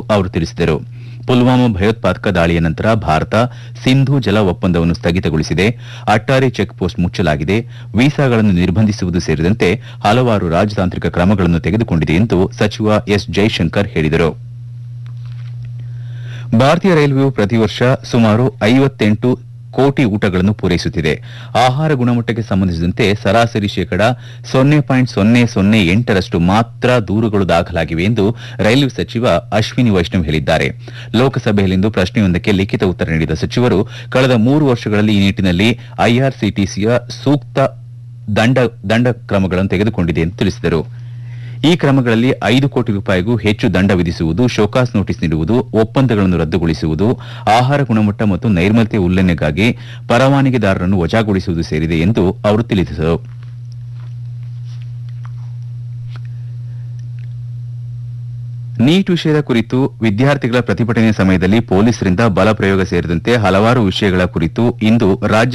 ಅವರು ತಿಳಿಸಿದರು ಪುಲ್ವಾಮಾ ಭಯೋತ್ಪಾದಕ ದಾಳಿಯ ನಂತರ ಭಾರತ ಸಿಂಧು ಜಲ ಒಪ್ಪಂದವನ್ನು ಸ್ಥಗಿತಗೊಳಿಸಿದೆ ಅಟ್ಟಾರಿ ಚೆಕ್ ಪೋಸ್ಟ್ ಮುಚ್ಚಲಾಗಿದೆ ವೀಸಾಗಳನ್ನು ನಿರ್ಬಂಧಿಸುವುದು ಸೇರಿದಂತೆ ಹಲವಾರು ರಾಜತಾಂತ್ರಿಕ ಕ್ರಮಗಳನ್ನು ತೆಗೆದುಕೊಂಡಿದೆ ಎಂದು ಸಚಿವ ಎಸ್ ಜೈಶಂಕರ್ ಹೇಳಿದರು ಭಾರತೀಯ ರೈಲ್ವೆಯು ಪ್ರತಿ ವರ್ಷ ಸುಮಾರು ಐವತ್ತೆಂಟು ಕೋಟಿ ಊಟಗಳನ್ನು ಪೂರೈಸುತ್ತಿದೆ ಆಹಾರ ಗುಣಮಟ್ಟಕ್ಕೆ ಸಂಬಂಧಿಸಿದಂತೆ ಸರಾಸರಿ ಶೇಕಡ ಸೊನ್ನೆ ಪಾಯಿಂಟ್ ಸೊನ್ನೆ ಸೊನ್ನೆ ಎಂಟರಷ್ಟು ಮಾತ್ರ ದೂರುಗಳು ದಾಖಲಾಗಿವೆ ಎಂದು ರೈಲ್ವೆ ಸಚಿವ ಅಶ್ವಿನಿ ವೈಷ್ಣವ್ ಹೇಳಿದ್ದಾರೆ ಲೋಕಸಭೆಯಲ್ಲಿಂದು ಪ್ರಶ್ನೆಯೊಂದಕ್ಕೆ ಲಿಖಿತ ಉತ್ತರ ನೀಡಿದ ಸಚಿವರು ಕಳೆದ ಮೂರು ವರ್ಷಗಳಲ್ಲಿ ಈ ನಿಟ್ಟಿನಲ್ಲಿ ಐಆರ್ಸಿಟಿಸಿಯ ಸೂಕ್ತ ದಂಡ ದಂಡ ಕ್ರಮಗಳನ್ನು ತೆಗೆದುಕೊಂಡಿದೆ ಎಂದು ತಿಳಿಸಿದರು ಈ ಕ್ರಮಗಳಲ್ಲಿ ಐದು ಕೋಟಿ ರೂಪಾಯಿಗೂ ಹೆಚ್ಚು ದಂಡ ವಿಧಿಸುವುದು ಶೋಕಾಸ್ ನೋಟಿಸ್ ನೀಡುವುದು ಒಪ್ಪಂದಗಳನ್ನು ರದ್ದುಗೊಳಿಸುವುದು ಆಹಾರ ಗುಣಮಟ್ಟ ಮತ್ತು ನೈರ್ಮಲ್ಯ ಉಲ್ಲಂಘನೆಗಾಗಿ ಪರವಾನಗಿದಾರರನ್ನು ವಜಾಗೊಳಿಸುವುದು ಸೇರಿದೆ ಎಂದು ಅವರು ತಿಳಿಸಿದರು ನೀಟ್ ವಿಷಯದ ಕುರಿತು ವಿದ್ಯಾರ್ಥಿಗಳ ಪ್ರತಿಭಟನೆ ಸಮಯದಲ್ಲಿ ಪೊಲೀಸರಿಂದ ಬಲ ಪ್ರಯೋಗ ಸೇರಿದಂತೆ ಹಲವಾರು ವಿಷಯಗಳ ಕುರಿತು ಇಂದು ರಾಜ್ಯ